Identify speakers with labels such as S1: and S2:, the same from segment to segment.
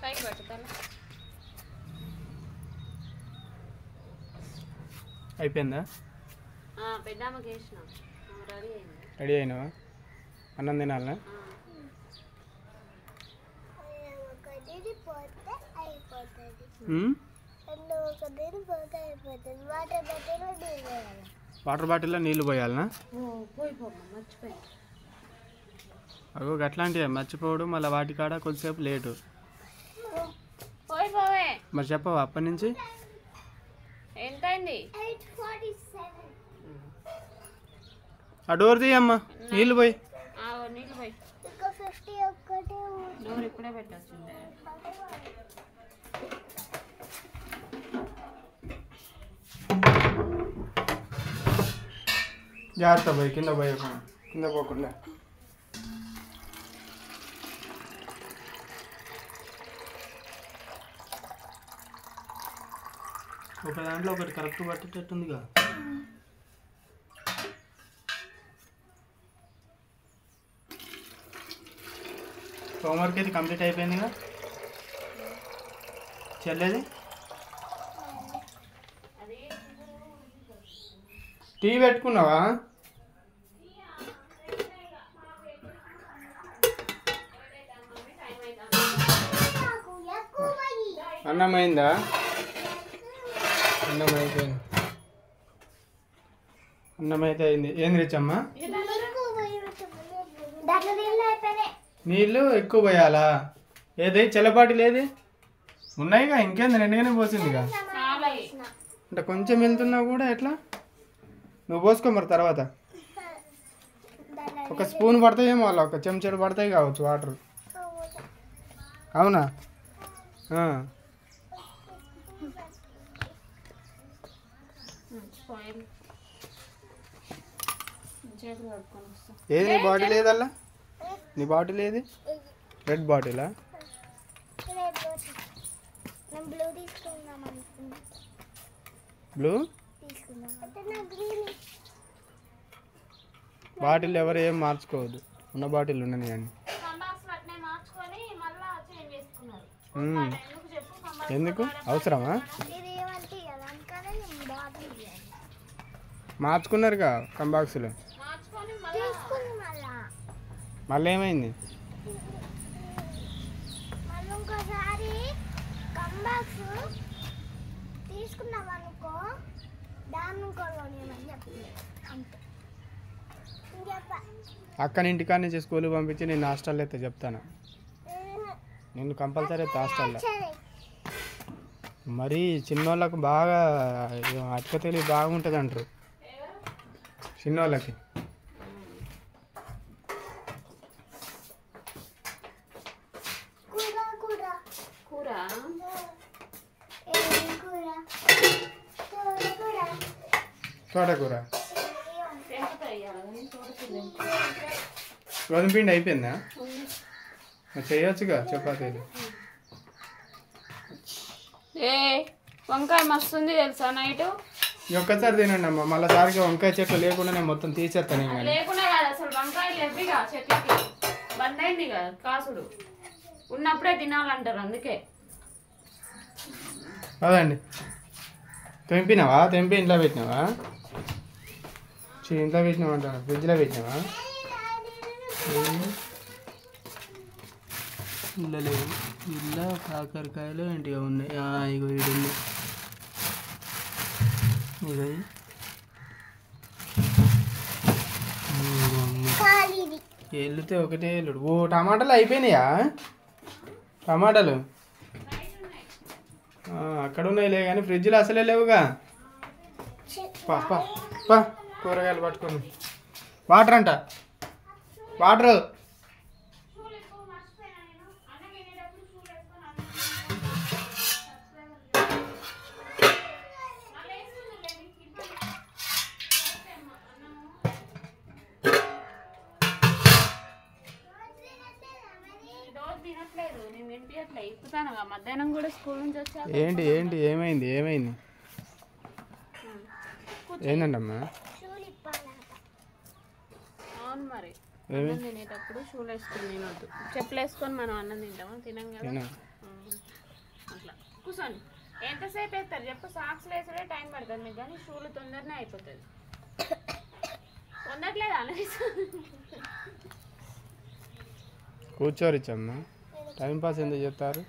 S1: పైకి పట్టుతాను
S2: అయిపోయిందా
S1: పెద్దమ్మకి వేసినాం రెడీ అయింది
S2: రెడీ అయినావా అన్నం తినాలనా
S1: ఆ.
S3: ఒకటి పోతే అయిపోతుంది
S2: ఉమ్?
S3: రెండు ఒకటి పోతే అయిపోతుంది వాటర్ బట్టలు దిగేయాలి
S2: వాటర్ బాటిల్లో నీళ్లు పోయాలనా
S1: ఓ పోయి పోమ్మా మర్చిపోయి
S2: అగో అట్లాంటివి మర్చిపోవడం మళ్ళీ వాటి కాడ కొద్దిసేపు లేటు
S1: పోయి పోవే
S2: మరి చెప్పవా అప్పటి నుంచి
S1: ఎంత అయింది
S3: ఎయిట్ ఫార్టీ సెవెన్
S2: ఆ డోర్ తీయమ్మా నీళ్ళు పోయి
S1: ఆ, ఓ నీళ్ళు పోయి
S3: ఇంకా ఫిఫ్టీ ఒక్కటే
S1: డోర్ ఇప్పుడే పెట్టొచ్చింది
S2: జాగ్రత్త పోయి కింద పోయి కింద పోకుండా ఒక దాంట్లో ఒకటి కరెక్ట్ పట్టేటట్టుందిగా హోంవర్క్ అయితే కంప్లీట్ అయిపోయిందిగా చెల్లేది టీ పెట్టుకున్నావా
S3: నాకు ఎక్కువ
S2: అన్నం అయిందా అన్నం అయిపోయింది అన్నం అయితే అయింది ఏం రిచమ్మా
S3: ఎక్కువ దాంట్లో నీళ్ళు అయిపోయినాయి
S2: నీళ్ళు ఎక్కువ పోయాలా ఏది చెల్లపాటి లేది ఉన్నాయిగా ఇంకేంది నిండుగానే పోసిందిగా
S1: చాలా
S2: అంటే కొంచెం వెళ్తున్నా కూడా ఎట్లా నువ్వు పోసుకో మరి తర్వాత ఒక స్పూన్ పడతాయేమో అలా ఒక చెంచాడు పడతాయి కావచ్చు వాటర్ అవునా ఆ.
S1: పోయి చేతులు కడుక్కొని వస్తా
S2: ఏది నీ బాటిల్ ఏదల్లా నీ బాటిల్ ఏది రెడ్ బాటిలా
S3: నేను బ్లూ తీసుకుందాం అనుకున్నా
S2: బ్లూ
S3: తీసుకుందాం అంటే నా గ్రీన్
S2: బాటిల్ ఎవరు ఏం మార్చుకోవద్దు ఉన్న బాటిల్ ఉండని కానీ
S1: కంబాక్స్ అట్నే మార్చుకొని మళ్ళా చేంజ్ చేసుకున్నారు
S2: మ్మ్.
S1: ఎందుకు చెప్పు కంబాక్స్
S2: ఎందుకు అవసరమా
S3: ఇది ఏమంటే కదా అందుకనే నేను బాటిల్
S2: మార్చుకున్నారుగా కంబాక్స్లో
S1: మార్చుకొని మళ్ళా
S3: తీసుకుంది మళ్ళా
S2: మళ్ళీ ఏమైంది
S3: మళ్ళీ ఇంకోసారి కంబాక్స్ తీసుకున్నాం అనుకో దాన్ని ఇంకోలోనేమని చెప్పింది అంతే ఇంకెప్ప
S2: అక్కని ఇంటికాడ నుంచి స్కూల్కి పంపించి నేను హాస్టల్లో అయితే చెప్తాను నేను కంపల్సరీ అయితే హాస్టల్లో
S3: సరే
S2: మరి చిన్నోళ్ళకు బాగా అటుక తెలివి బాగుంటుంది అంటారు చిన్నోళ్ళకి
S3: కూర కూర
S1: కూర
S3: ఏం కూర తోటకూర
S2: తోటకూర
S1: తెంపుతాయి ఇవాళ కానీ తోటకూర
S2: గోధుమ పిండి అయిపోయిందా మరి చేయొచ్చుగా చపాతీలు
S1: ఏ వంకాయ మస్తుంది తెలుసా నైట్
S2: ఈ ఒక్కసారి తినండి అమ్మ మళ్ళీ సారిగా వంకాయ చెట్లు లేకుండా నేను మొత్తం తీసేస్తాను నేను కానీ
S1: లేకుండా కాదు అసలు వంకాయలు లేవిగా చెట్లకి బంద్ అయింది కదా కాసుడు ఉన్నప్పుడే తినాలంటారు అందుకే
S2: అదండి తెంపినావా తెంపి ఇంట్లో పెట్టినావా ఛీ, ఇంట్లో పెట్టినావా అంటాను ఫ్రిడ్జ్లో పెట్టినావా ఇల్ల లేవు ఇల్ల కాకరకాయలు ఇంటిగా ఉన్నాయి ఆ, ఇగో ఇది ఉంది ఇగో ఇది.
S3: ఖాళీది
S2: ఎల్లుతే ఒకటే ఎల్లుడు ఓ టమాటాలు అయిపోయినాయా టమాటాలు ఆ, అక్కడ ఉన్నాయిలే కానీ ఫ్రిడ్జ్లో అసలే లేవుగా పా పా పా కూరగాయలు పట్టుకొని వాటర్ అంట వాటర్
S1: రోజు తినట్లేదు నేను తినిపించట్లే ఇప్పుతాను మధ్యాహ్నం కూడా స్కూల్ నుంచి వచ్చాక
S2: ఏంటి ఏంటి ఏమైంది ఏమైంది ఏందండమ్మా
S3: షూలు ఇప్పాలట
S1: అవును మరి
S2: ఏమి
S1: అన్నం తినేటప్పుడు షూలు వేసుకుని తినొద్దు చెప్పులు వేసుకొని మనం అన్నం తింటామా తినం కదా
S2: తిన
S1: అట్లా కూర్చోండి ఎంతసేపు వేస్తారు చెప్పు సాక్స్ వేసుడే టైం పడుతుంది మీకు కానీ షూలు తొందరనే అయిపోతుంది పొందట్లేదు అనలేదు
S2: కూర్చోరిచ్చమ్మా టైం పాస్ ఎందుకు చెప్తారు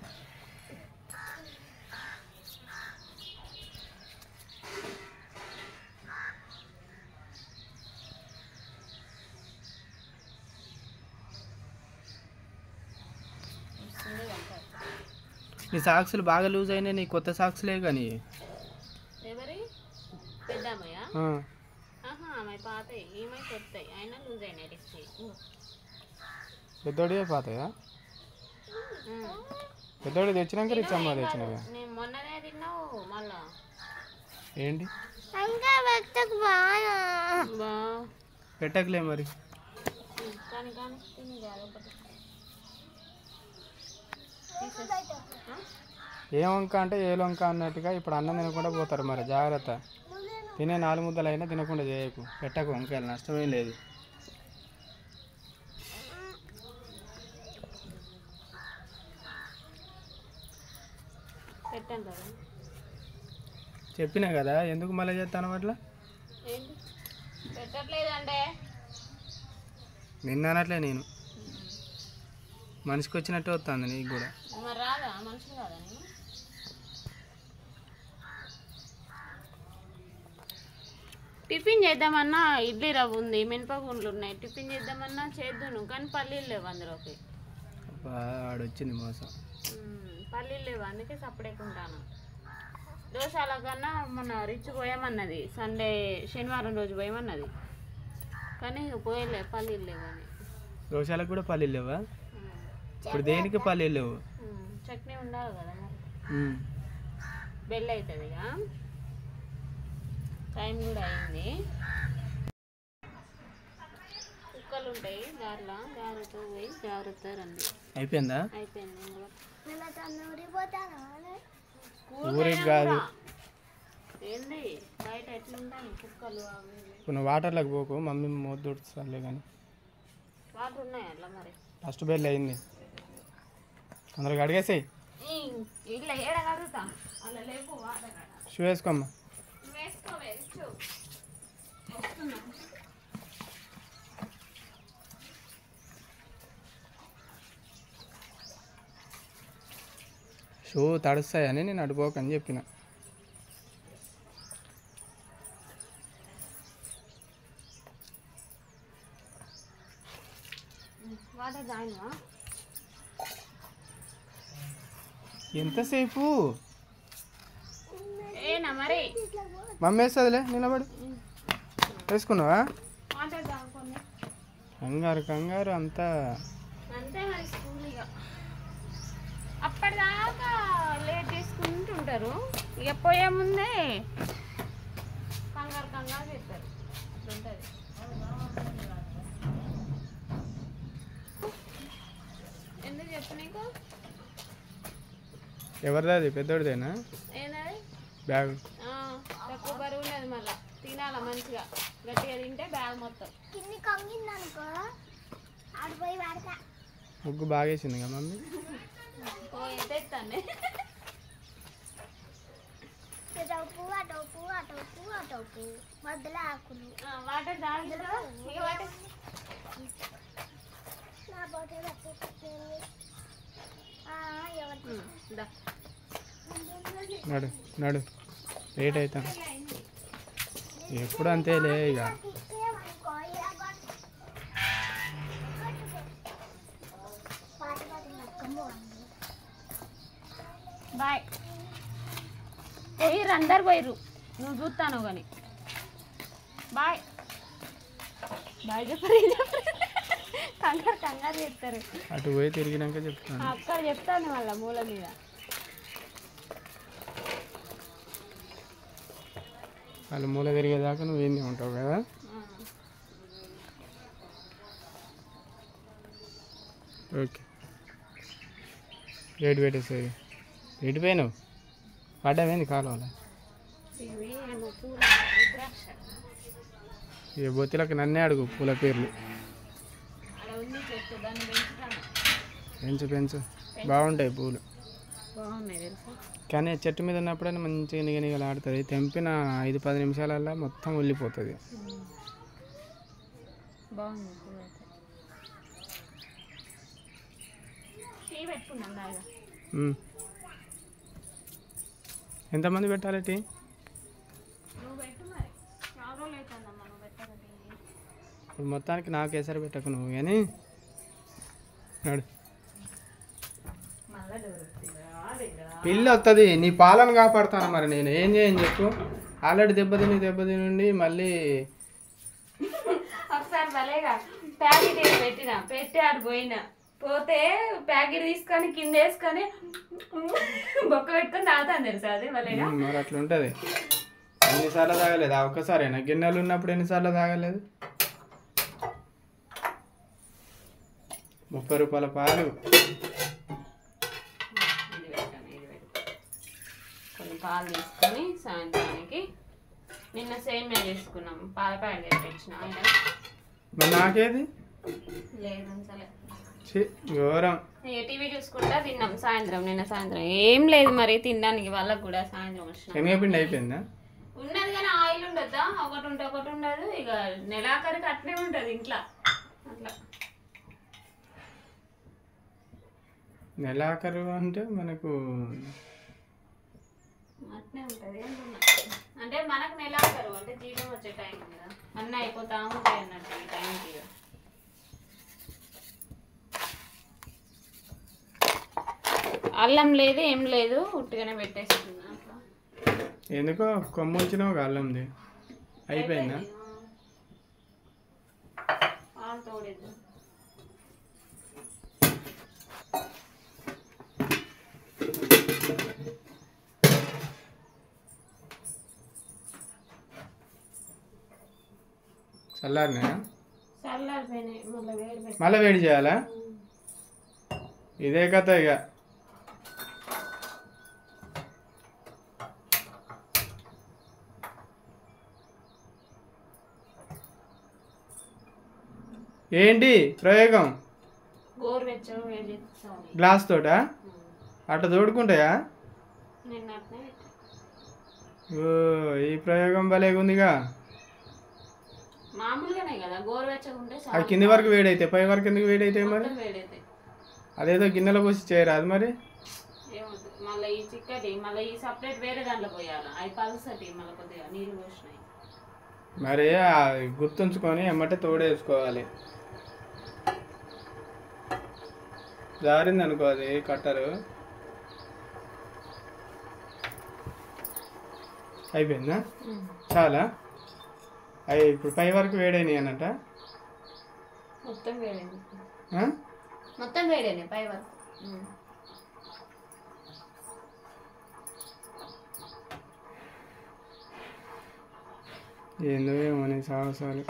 S2: నీ సాక్సులు బాగా లూజ్ అయినాయి నీ కొత్త సాక్స్లే కానీ
S1: ఎవరి పెద్దమ్మయ్య
S2: ఆ,
S1: ఆహా ఆమె పాతాయి ఈమె కొత్తాయి అయినా లూజ్ అయినాయి రిక్కి
S2: పెద్దోడివే పాతాయా పెద్దోడి తెచ్చినాక రిచ్చమ్మ తెచ్చినవా
S1: నేను మొన్ననే తిన్నావు మళ్ళా
S2: ఏంటి
S3: ఇంకా పెట్టకు బాగా
S1: బా
S2: పెట్టకలే మరి
S1: కానీ కానీ తిని కాదు ఒకటి ఆ?
S2: ఏ వంక అంటే ఏ వంక అన్నట్టుగా ఇప్పుడు అన్నం తినకుండా పోతారు మరి జాగ్రత్త తినే నాలుగు ముద్దలు అయినా తినకుండా చేయకు పెట్టకు వంకాయలు నష్టమేం లేదు
S1: పెట్టాను కదా
S2: చెప్పినా కదా ఎందుకు మళ్ళీ చేస్తాను అట్లా
S1: ఏంటి పెట్టట్లేదంటే
S2: నిన్న అనట్లే నేను మనిషికి వచ్చినట్టే వస్తుంది నీకు కూడా
S1: మరి రాదా మనుషులు కాదా నేను టిఫిన్ చేద్దామన్నా ఇడ్లీ రవ్వ ఉంది మినపగుండ్లు ఉన్నాయి టిఫిన్ చేద్దామన్నా చేద్దును కానీ పల్లీలు లేవు అందులోకి
S2: అబ్బా ఆడొచ్చింది మోసం
S1: మ్మ్. పల్లీలు లేవు అందుకే సపడేకుంటాను దోశాల కన్నా మొన్న రిచ్ పోయామన్నది సండే శనివారం రోజు పోయామన్నది కానీ ఇక పోయలే పల్లీలు లేవు అని
S2: దోషాలకు కూడా పల్లీలు లేవా
S1: మ్మ్.
S2: ఇప్పుడు దేనికి పల్లీలు లేవు
S1: మ్మ్. చట్నీ ఉండాలి కదా మరి
S2: ఉమ్.
S1: బెల్ అవుతుంది ఇక టైం కూడా అయింది కుక్కలు ఉంటాయి దారిలో జాగ్రత్త పోయి జాగ్రత్త రండి
S2: అయిపోయిందా
S1: అయిపోయింది ఇందులో.
S3: నేను తను ఊరిపోతాను
S2: ఊరికి కాదు
S1: ఏంది బయట ఎట్లుంటాయి కుక్కలు అవి ఇవి.
S2: ఇప్పుడు నువ్వు వాటర్లోకి పోకు మమ్మీ మూత దొడుతుందిలే కానీ
S1: వాటర్ ఉన్నాయి అట్లా మరి
S2: ఫస్ట్ బెల్ అయింది తొందరగా అడిగేసేయి
S1: ఈ- ఇట్లా ఏడ కడుగుతా అలా లేపు వాటర్ ఆడ.
S2: షూ వేసుకోమ్మా
S1: నువ్వు వేసుకోవే ఇచ్చు. వస్తున్నా.
S2: షూ తడుస్తాయని నేను అడుపోకని చెప్పిన
S1: వాటర్ తాగినవా
S2: ఎంతసేపు
S1: ఏనా మరి
S2: మమ్మీ వేస్తుందిలే నిలబడు వేసుకున్నావా
S1: వాటర్ తాగుకొని
S2: కంగారు కంగారు అంతా
S1: అంతే మరి స్కూల్ ఇక అప్పటిదాకా లేట్ చేసుకుంటుంటారు ఇక పోయే ముందే కంగారు కంగారు చేస్తారు ఉంటుంది ఎందుకు చెప్పు నీకు
S2: ఎవరిది అది పెద్దోడిదేనా
S1: ఏంటది
S2: బ్యాగ్
S1: ఆ, తక్కువ బరువు ఉన్నది మళ్ళీ తినాల మంచిగా గట్టిగా తింటే బ్యాగ్ మొత్తం
S3: కింది కంగిందనుకో ఆడిపోయి వాడతా
S2: ముగ్గు బాగేసింది కదా మమ్మీ
S1: పోయి తెస్తాను
S3: ఇటోపు అటోపు అటోపు అటోపు మధ్యలో ఆకులు
S1: వాటర్ తాగుతుందా ఇక వాటర్
S3: నా పోతే పట్టుకుంటుంది ఎవరు
S1: దా
S2: నడు నడు లేట్ అవుతాం ఎప్పుడు అంతేలే ఇక
S1: బాయ్ పోయిర్రు అందరు పోయిర్రు నువ్వు చూస్తాను కానీ బాయ్ బాయ్ చెప్పరు ఏం చెప్పరు కంగారు కంగారు చెప్తారు
S2: అటు పోయి తిరిగినాక చెప్తాను
S1: అక్కడ చెప్తాను మళ్ళీ మూల మీద
S2: వాళ్ళు మూల తిరిగేదాకా నువ్వు ఏంది ఉంటావు కదా ఓకే రేటు పెట్టేసేది రేటు పోయినావు పడ్డావేంది కాలువలో
S1: ఇవి ఏమో పూల రుద్రాక్ష
S2: ఇక బొత్తిలకు నన్నే అడుగు పూల పేర్లు
S1: అక్కడ ఉంది చెట్టు దాన్ని పెంచుతాను
S2: పెంచు పెంచు బాగుంటాయి పూలు
S1: బాగున్నాయి తెలుసా
S2: కానీ ఆ చెట్టు మీద ఉన్నప్పుడైనా మంచిగా నిగనిగలు ఆడుతుంది తెంపిన ఐదు పది నిమిషాలల్లో మొత్తం వెళ్ళిపోతుంది
S1: బాగుంది పువ్వు అయితే టీ పెట్టుకున్నాం దాగా
S2: ఉమ్. ఎంతమంది పెట్టాలి టీ
S1: నువ్వు పెట్టు మరి చాలా రోజులు అవుతుందమ్మా నువ్వు పెట్టాలి టీ
S2: ఇప్పుడు మొత్తానికి నాకు ఎసరు పెట్టకు నువ్వు కానీ నడు
S1: మళ్ళీ దొరుకుతుందా
S2: పిల్లి వస్తుంది నీ పాలను కాపాడుతాను మరి నేను ఏం చేయను చెప్పు ఆల్రెడీ దెబ్బతిని దెబ్బతిని ఉండి మళ్ళీ
S1: ఒకసారి భలేగా ప్యాకెట్ ఏదో పెట్టిన పెట్టి ఆడు పోయినా పోతే ప్యాకెట్ తీసుకొని కింద వేసుకొని బొక్క పెట్టుకొని తాగుతాను తెలుసా అది భలేగా
S2: ఉమ్, మరి అట్లా ఉంటుంది ఎన్నిసార్లు తాగలేదు ఆ ఒక్కసారేనా గిన్నెలు ఉన్నప్పుడు ఎన్నిసార్లు తాగలేదు ముప్పై రూపాయల పాలు
S1: ఇది పెట్టాను ఇది పెట్టాను కొన్ని పాలు తీసుకొని సాయంత్రానికి నిన్న సేమియా చేసుకున్నాం పాల ప్యాకెట్ తెచ్చిన ఆయన
S2: మరి నాకేది
S1: లేదు సరే
S2: ఛీ, ఘోరం
S1: ఇక టీవీ చూసుకుంటా తిన్నాం సాయంత్రం నిన్న సాయంత్రం ఏం లేదు మరి తినడానికి వాళ్ళకు కూడా సాయంత్రం వచ్చిన
S2: శనగపిండి అయిపోయిందా
S1: ఉన్నది కానీ ఆయిల్ ఉండద్దా ఒకటి ఉంటే ఒకటి ఉండదు ఇక నెలాఖరికి అట్లే ఉంటుంది ఇంట్లో అట్లా
S2: నెలాఖరు అంటే మనకు
S1: అట్లే ఉంటుంది అంటున్నా అంటే మనకు నెలాఖరు అంటే జీతం వచ్చే టైం కదా అన్నీ అయిపోతా ఉంటాయి అన్నట్టు ఈ టైంకి ఇక. అల్లం లేదు ఏం లేదు ఉట్టిగానే పెట్టేస్తున్నా అట్లా
S2: ఎందుకో కొమ్ము వచ్చినావు అల్లంది అయిపోయిందా
S1: పాలు తోడేద్దాం
S2: చల్లారినా
S1: చల్లారిపోయినాయి మళ్ళీ వేడి పెట్టి
S2: మళ్ళీ వేడి చేయాలా ఇదే కథ ఇక ఏంటి ప్రయోగం
S1: గోరువెచ్చగా వేడి చేస్తాం
S2: గ్లాస్ తోటా అట్లా తోడుకుంటాయా
S1: నిన్న అట్నే పెట్టా.
S2: ఓ ఈ ప్రయోగం భలేగుందిగా
S1: మామూలుగానే కదా గోరువెచ్చగా ఉంటే
S2: అది
S1: చాలు.
S2: కింది వరకు వేడైతే పై వరకు ఎందుకు వేడైతాయి మరి
S1: మొత్తం వేడైతే
S2: అదేదో గిన్నెలో పోసి చేయరా అది మరి
S1: ఏమవుతుంది మళ్ళీ ఈ చిక్కటి మళ్ళీ ఈ సపరేట్ వేరే దాంట్లో పోయాలి అవి పలుసటి మళ్ళీ కొద్దిగా నీళ్ళు పోసినాయి
S2: మరి ఆ గుర్తుంచుకొని ఎమ్మటే తోడేసుకోవాలి జారింది అనుకో అది కట్టరు అయిపోయిందా చాలా అవి ఇప్పుడు పై వరకు వేడైనాయి అన్నట
S1: మొత్తం వేడైంది
S2: ఆ?
S1: మొత్తం వేడైనాయి పై వరకు ఉమ్.
S2: ఏందో ఏమో నీ సాహసాలు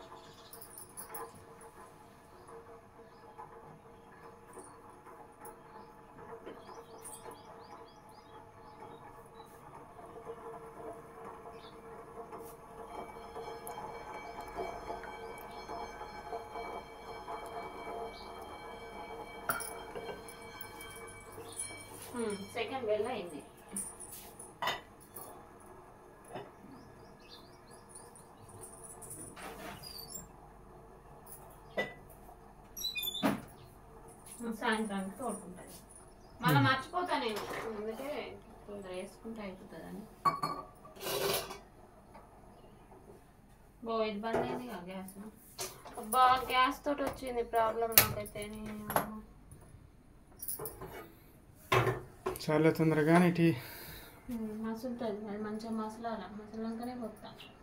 S1: ఉమ్, సెకండ్ బెల్ అయింది సాయంత్రానికి తోడుకుంటుంది మళ్ళీ మర్చిపోతా నేను అందుకే కొందరు వేసుకుంటే అయిపోతుందని బో ఇది బంద్ అయింది గ్యాస్ అబ్బా గ్యాస్ తోటి వచ్చింది ప్రాబ్లం నాకైతే నేను
S2: చాలా తొందరగా టీ
S1: మసులుతుంది అది మంచిగా మసలాల మసలంకనే పోతా